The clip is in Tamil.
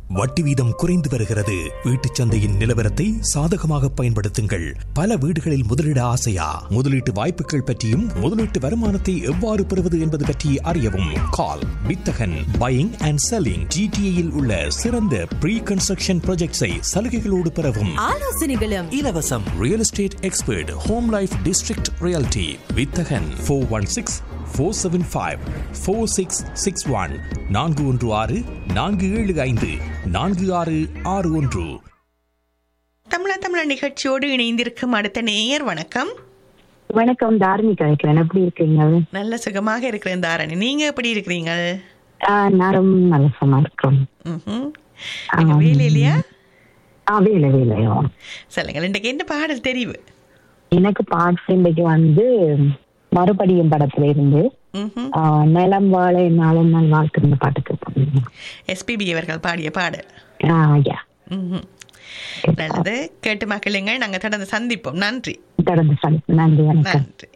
வட்டி வீதம் குறைந்து வருகிறது வீட்டுச் சந்தையின் நிலவரத்தை சாதகமாக பயன்படுத்துங்கள் பல வீடுகளில் முதலீட ஆசையா முதலீட்டு வாய்ப்புகள் பற்றியும் முதலீட்டு வருமானத்தை எவ்வாறு பெறுவது என்பது பற்றி அறியவும் கால் வித்தகன் பையிங் அண்ட் செல்லிங் ஜிடிஏயில் உள்ள சிறந்த ப்ரீ கன்ஸ்ட்ரக்ஷன் ப்ராஜெக்ட்ஸை சலுகைகளோடு பெறவும் ஆலோசனைகளும் இலவசம் real estate expert home life district reality வித்தகன் four one six four seven five four six six one நான்கு ஒன்று ஆறு நான்கு ஏழு ஐந்து நான்கு ஆறு ஆறு ஒன்று தமிழா தமிழா நிகழ்ச்சியோடு இணைந்திருக்கும் அடுத்த நேயர் வணக்கம் வணக்கம் தார்மிகா இருக்கிறேன் எப்படி இருக்கீங்க நல்ல சுகமாக இருக்கிறேன் தாரணி நீங்க எப்படி இருக்கிறீங்க ஆஹ் நான் ரொம்ப நல்லசமா இருக்கிறோம் ம்ஹும். நீங்க வேலையிலையா ஆ வேலை வேலையோ சொல்லுங்கள் இன்றைக்கு என்ன பாடல் தெரிவு எனக்கு பாட்டு இன்றைக்கு வந்து மறுபடியும் படத்துல இருந்து ம்ஹும். ஆஹ் நலம் வாழ நாளும் நாள் வாழ்க்கை இந்த பாட்டுக்கு போனீங்க எஸ்பிபி அவர்கள் பாடிய பாடல் ஆஹ் யா ம்ஹும். நல்லது கேட்டு மக்களுங்கள் நாங்க தொடர்ந்து சந்திப்போம் நன்றி தொடர்ந்து சந்திப்பு நன்றி வணக்கம் நன்றி